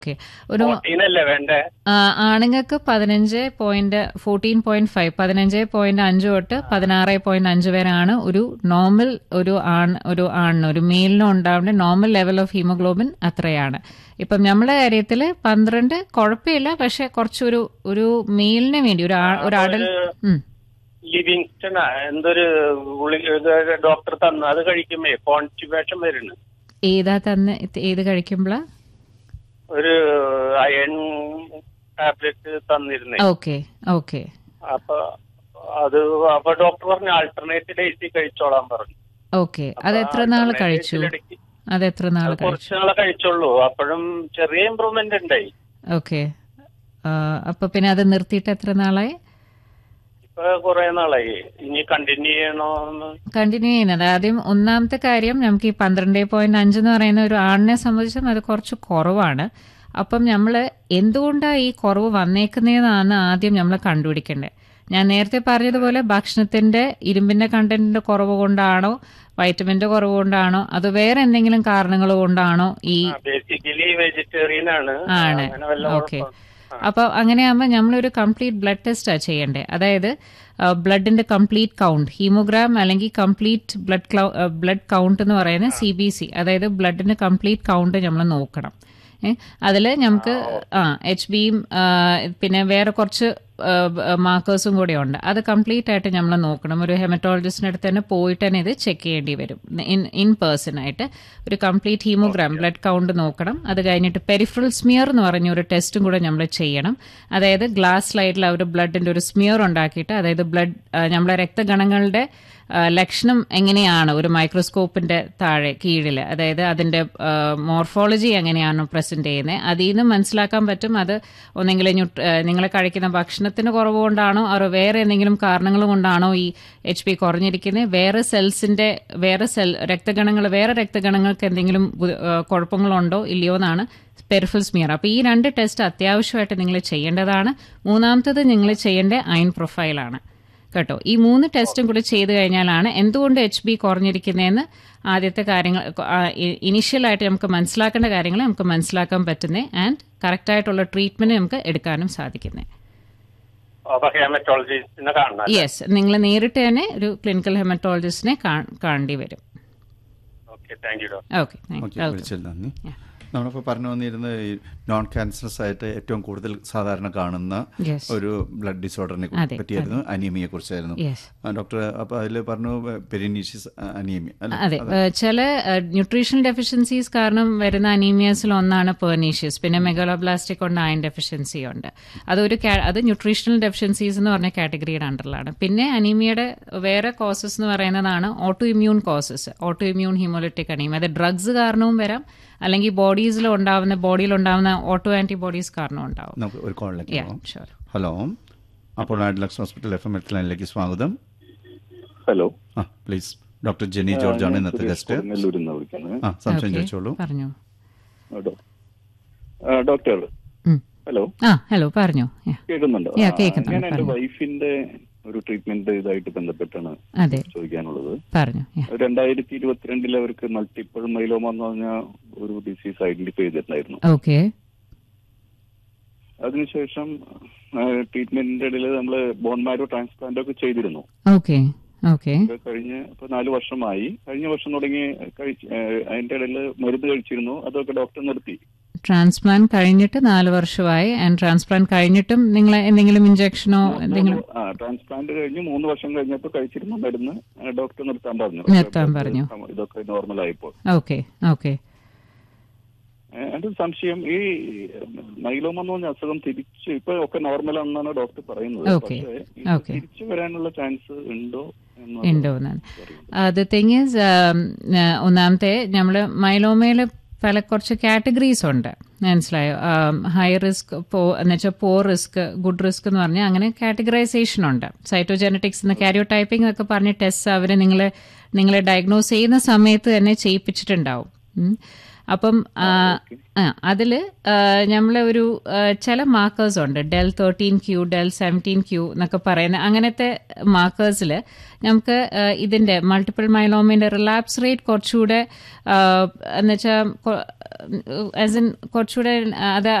Okay ഒരു fourteen അല്ലേ വേണ്ടേ ആ, ആണുങ്ങൾക്ക് പതിനഞ്ച് പോയിന്റ് ഫോർട്ടീൻ പോയിന്റ് ഫൈവ് പതിനഞ്ച് പോയിന്റ് അഞ്ച് തൊട്ട് പതിനാറ് പോയിന്റ് അഞ്ച് വരെയാണ് ഒരു നോർമൽ ഒരു ആൺ ഒരു ആണിന് ഒരു മെയിലിനും ഉണ്ടാവേണ്ട നോർമൽ ലെവൽ ഓഫ് ഹീമോഗ്ലോബിൻ അത്രയാണ് ഇപ്പം നമ്മളെ കാര്യത്തിൽ പന്ത്രണ്ട് കുഴപ്പമില്ല പക്ഷെ കുറച്ചൊരു ഒരു മെയിലിന് വേണ്ടി ഒരു ആ- ഒരു അടൽ ഉം. ലിവിങ്സ്റ്റൺ എന്തൊരു ഗുളിക ഇത് ഡോക്ടർ തന്നു അത് കഴിക്കുമ്പോ കോൺസ്റ്റിപ്പേഷൻ വരുന്നു ഏതാ തന്നെ ഏത് കഴിക്കുമ്പോഴാ ഒരു അയൺ ടാബ്ലറ്റ് തന്നിരുന്നേ ഓക്കെ ഓക്കെ അപ്പൊ അത് അപ്പൊ ഡോക്ടർ പറഞ്ഞു ആൾട്ടർനേറ്റ് ഡേയ്സിൽ കഴിച്ചോളാൻ പറഞ്ഞു ഓക്കെ അത് എത്ര നാൾ alternate കഴിച്ചു days ൽ ഇടയ്ക്ക് അത് എത്ര നാൾ അത് കഴിച്ചു കുറച്ച് നാളെ കഴിച്ചുള്ളൂ അപ്പോഴും ചെറിയ ഇമ്പ്രൂവ്മെന്റ് ഉണ്ടായി ഓക്കെ അപ്പൊ പിന്നെ അത് നിർത്തിയിട്ട് എത്ര നാളായി ഇപ്പൊ കുറെ നാളായി ഇനി കണ്ടിന്യൂ ചെയ്യണോന്ന് കണ്ടിന്യൂ ചെയ്യുന്നത് ആദ്യം ഒന്നാമത്തെ കാര്യം നമുക്ക് ഈ പന്ത്രണ്ട് പോയിന്റ് അഞ്ച് എന്ന് പറയുന്ന ഒരു ആണിനെ സംബന്ധിച്ചും അത് കുറച്ച് കുറവാണ് അപ്പം നമ്മൾ എന്തുകൊണ്ടാണ് ഈ കുറവ് വന്നേക്കുന്നതെന്നാണ് ആദ്യം നമ്മൾ കണ്ടുപിടിക്കേണ്ടത് ഞാൻ നേരത്തെ പറഞ്ഞതുപോലെ ഭക്ഷണത്തിന്റെ ഇരുമ്പിന്റെ കണ്ടന്റിന്റെ കുറവ് കൊണ്ടാണോ വൈറ്റമിന്റെ കുറവ് കൊണ്ടാണോ അത് വേറെ എന്തെങ്കിലും കാരണങ്ങൾ കൊണ്ടാണോ ഈ ബേസിക്കലി വെജിറ്റേറിയൻ ആണ് ആണ് അങ്ങനെ വല്ല ഓക്കെ കുഴപ്പം- അപ്പോൾ അങ്ങനെയാകുമ്പോൾ നമ്മളൊരു കംപ്ലീറ്റ് ബ്ലഡ് ടെസ്റ്റാണ് ചെയ്യേണ്ടത് അതായത് ബ്ലഡിന്റെ കംപ്ലീറ്റ് കൗണ്ട് ഹീമോഗ്രാം അല്ലെങ്കിൽ കംപ്ലീറ്റ് ബ്ലഡ് ബ്ലഡ് കൗണ്ട് എന്ന് പറയുന്നത് സി ബി സി അതായത് ബ്ലഡിന്റെ കംപ്ലീറ്റ് കൗണ്ട് നമ്മൾ നോക്കണം അതിൽ നമുക്ക് ആ എച്ച് ബിയും പിന്നെ വേറെ കുറച്ച് മാർക്കേഴ്സും കൂടെ ഉണ്ട് അത് കംപ്ലീറ്റ് ആയിട്ട് നമ്മൾ നോക്കണം ഒരു ഹെമറ്റോളജിസ്റ്റിൻ്റെ അടുത്ത് തന്നെ പോയിട്ട് തന്നെ ഇത് ചെക്ക് ചെയ്യേണ്ടി വരും ഇൻ ഇൻ പേഴ്സൺ ആയിട്ട് ഒരു കംപ്ലീറ്റ് ഹീമോഗ്രാം ബ്ലഡ് കൗണ്ട് നോക്കണം അത് കഴിഞ്ഞിട്ട് പെരിഫറൽ സ്മിയർ എന്ന് പറഞ്ഞ ഒരു ടെസ്റ്റും കൂടെ നമ്മൾ ചെയ്യണം അതായത് ഗ്ലാസ് സ്ലൈഡിൽ അവർ ബ്ലഡിന്റെ ഒരു സ്മിയർ ഉണ്ടാക്കിയിട്ട് അതായത് ബ്ലഡ് നമ്മളെ രക്തഗണങ്ങളുടെ ആ, ലക്ഷണം എങ്ങനെയാണ് ഒരു മൈക്രോസ്കോപ്പിന്റെ താഴെ കീഴിൽ അതായത് അതിന്റെ മോർഫോളജി എങ്ങനെയാണ് പ്രസന്റ് ചെയ്യുന്നത് അതിൽ നിന്ന് മനസ്സിലാക്കാൻ പറ്റും അത് ഒന്നെങ്കിൽ നിങ്ങൾ കഴിക്കുന്ന ഭക്ഷണത്തിന് കുറവ് കൊണ്ടാണോ അതോ വേറെ എന്തെങ്കിലും കാരണങ്ങൾ കൊണ്ടാണോ ഈ എച്ച് പി കുറഞ്ഞിരിക്കുന്നത് വേറെ സെൽസിന്റെ വേറെ സെൽ രക്തഗണങ്ങൾ വേറെ രക്തഗണങ്ങൾക്ക് എന്തെങ്കിലും ബു- ആ, കുഴപ്പങ്ങളുണ്ടോ ഇല്ലയോ എന്നാണ് പെരിഫൽ സ്മിയർ അപ്പോൾ ഈ രണ്ട് ടെസ്റ്റ് അത്യാവശ്യമായിട്ട് നിങ്ങൾ ചെയ്യേണ്ടതാണ് മൂന്നാമത്തത് നിങ്ങൾ ചെയ്യേണ്ട അയൺ പ്രൊഫൈലാണ് കേട്ടോ ഈ മൂന്ന് ടെസ്റ്റും കൂടി ചെയ്തു കഴിഞ്ഞാലാണ് എന്തുകൊണ്ട് എച്ച് ബി കുറഞ്ഞിരിക്കുന്നതെന്ന് ആദ്യത്തെ കാര്യങ്ങൾ ഇനിഷ്യലായിട്ട് നമുക്ക് മനസ്സിലാക്കേണ്ട കാര്യങ്ങൾ നമുക്ക് മനസ്സിലാക്കാൻ പറ്റുന്നത് ആൻഡ് കറക്റ്റായിട്ടുള്ള ട്രീറ്റ്മെന്റ് നമുക്ക് എടുക്കാനും സാധിക്കുന്നത് അപ്പൊ ഹെമറ്റോളജിസ്റ്റിനെ കാണണം യെസ് നിങ്ങൾ നേരിട്ട് തന്നെ ഒരു ക്ലിനിക്കൽ ഹെമറ്റോളജിസ്റ്റിനെ കാണേണ്ടി വരും okay thank you doctor okay okay വിളിച്ചതിൽ നന്ദി നമ്മളിപ്പോൾ പറഞ്ഞു വന്നിരുന്നത് ഈ നോൺ ക്യാൻസറസ് ആയിട്ട് ഏറ്റവും കൂടുതൽ സാധാരണ കാണുന്ന Yes. ഒരു ബ്ലഡ് ഡിസോർഡറിനെ അതെ, പറ്റിയായിരുന്നു അനീമിയെ കുറിച്ചായിരുന്നു യെസ് ഡോക്ടർ അപ്പോൾ അതിൽ പറഞ്ഞു പെരിനീഷ്യസ് അനീമിയ അല്ലെ അതെ ഏഹ് ചില ന്യൂട്രീഷണൽ ഡെഫിഷ്യൻസീസ് കാരണം വരുന്ന അനീമിയസിൽ ഒന്നാണ് പെർനീഷ്യസ് പിന്നെ മെഗലോബ്ലാസ്റ്റിക് ഉണ്ട് അയൺ ഡെഫിഷ്യൻസി ഉണ്ട് അതൊരു ca- അത് ന്യൂട്രീഷണൽ ഡെഫിഷ്യൻസീസ് എന്ന് പറഞ്ഞ കാറ്റഗറിയുടെ അണ്ടറിലാണ് പിന്നെ അനീമിയയുടെ വേറെ കോസസ് എന്ന് പറയുന്നതാണ് autoimmune causes autoimmune haemolytic anaemia അത് ഡ്രഗ്സ് കാരണവും വരാം അല്ലെങ്കിൽ ബോഡീസിൽ ഉണ്ടാവുന്ന ബോഡിയിൽ ഉണ്ടാവുന്ന ഓട്ടോ ആന്റിബോഡീസ് കാരണവും ഉണ്ടാവും നമുക്ക് ഒരു കോളിലേക്ക് യാ പോകാം ഷുവർ ഹലോ അപ്പോൾ ആഡ്ലക്സ് ഹോസ്പിറ്റൽ എഫ് എം എട്ട് ലൈനിലേക്ക് സ്വാഗതം ഹലോ ആ പ്ലീസ് ഡോക്ടർ ജെനി ജോർജ് ആണ് ഇന്നത്തെ ഗസ്റ്റ് നെല്ലൂരിൽ നിന്ന് വിളിക്കുന്നത് ആ സംശയം ചോദിച്ചോളൂ പറഞ്ഞു ഡോ- ആ, ഡോക്ടർ ഉം. ഹലോ ആ ഹലോ പറഞ്ഞു Yeah. കേൾക്കുന്നുണ്ടോ Yeah, ആ, കേൾക്കുന്നുണ്ട്, ഞാൻ എന്റെ പറഞ്ഞോ. വൈഫിന്റെ ഒരു ട്രീറ്റ്മെന്റ് ഇതായിട്ട് ബന്ധപ്പെട്ടാണ് അതെ ചോദിക്കാനുള്ളത് പറഞ്ഞു Yeah. രണ്ടായിരത്തി ഇരുപത്തിരണ്ടിൽ അവർക്ക് മൾട്ടിപ്പിൾ മൈലോമ എന്ന് പറഞ്ഞ ഒരു ഡിസീസ് ഐഡന്റിഫൈ ചെയ്തിട്ടുണ്ടായിരുന്നു ഓക്കെ അതിനുശേഷം ട്രീറ്റ്മെന്റിന്റെ ഇടയിൽ നമ്മൾ ബോൺ മാരോ ട്രാൻസ്പ്ലാന്റ് ഒക്കെ ചെയ്തിരുന്നു ഓക്കെ ഓക്കെ ഇത് കഴിഞ്ഞ് ഇപ്പൊ നാല് വർഷമായി കഴിഞ്ഞ വർഷം തുടങ്ങി കഴിച്ച് ഏഹ്, അതിന്റെ ഇടയിൽ മരുന്ന് കഴിച്ചിരുന്നു അതൊക്കെ ഡോക്ടർ നിർത്തി ട്രാൻസ്പ്ലാന്റ് കഴിഞ്ഞിട്ട് നാല് വർഷമായി ആൻഡ് ട്രാൻസ്പ്ലാന്റ് കഴിഞ്ഞിട്ടും നിങ്ങൾ എന്തെങ്കിലും ഇഞ്ചക്ഷനോ എന്തെങ്കിലും ആ ട്രാൻസ്പ്ലാന്റ് കഴിഞ്ഞ് മൂന്ന് വർഷം കഴിഞ്ഞപ്പോൾ കഴിച്ചിരുന്ന മരുന്ന് ആ, ഡോക്ടർ നിർത്താൻ പറഞ്ഞു നിർത്താൻ പറഞ്ഞു. ഇതൊക്കെ നോർമൽ ആയിപ്പോൾ ഓക്കെ ഓക്കെ ഏ, എന്റെ ഒരു സംശയം ഈ മൈലോമ എന്ന് പറഞ്ഞ അസുഖം തിരിച്ച് ഇപ്പൊ ഒക്കെ നോർമൽ ആണെന്നാണ് ഡോക്ടർ പറയുന്നത് Okay. പക്ഷേ ഇത് Okay. തിരിച്ചു വരാനുള്ള ചാൻസ് ഉണ്ടോ എന്ന് ഉണ്ടോ എന്നാണ് അത് തിങ് ഈസ് ഒന്നാമത്തെ നമ്മൾ മൈലോമയിൽ പല കുറച്ച് കാറ്റഗറീസ് ഉണ്ട് മനസ്സിലായോ ഹൈ റിസ്ക് പോ എന്ന് വെച്ചാൽ പോ റിസ്ക് ഗുഡ് റിസ്ക് എന്ന് പറഞ്ഞാൽ അങ്ങനെ കാറ്റഗറൈസേഷൻ ഉണ്ട് സൈറ്റോജെനറ്റിക്സ് എന്ന് കാരിയോ ടൈപ്പിംഗ് എന്നൊക്കെ പറഞ്ഞ് ടെസ്റ്റ് അവർ നിങ്ങളെ നിങ്ങളെ ഡയഗ്നോസ് ചെയ്യുന്ന സമയത്ത് തന്നെ ചെയ്യിപ്പിച്ചിട്ടുണ്ടാവും ഉം. അപ്പം അതിൽ നമ്മൾ ഒരു ആ, ചില മാർക്കേഴ്സ് ഉണ്ട് del thirteen q del seventeen q എന്നൊക്കെ പറയുന്ന അങ്ങനത്തെ മാർക്കേഴ്സിൽ നമുക്ക് ആ, ഇതിൻ്റെ മൾട്ടിപ്പിൾ മൈലോമിൻ്റെ റിലാപ്സ് റേറ്റ് കുറച്ചുകൂടെ എന്ന് വെച്ചാൽ ആസ് ഇൻ കുറച്ചുകൂടെ അത്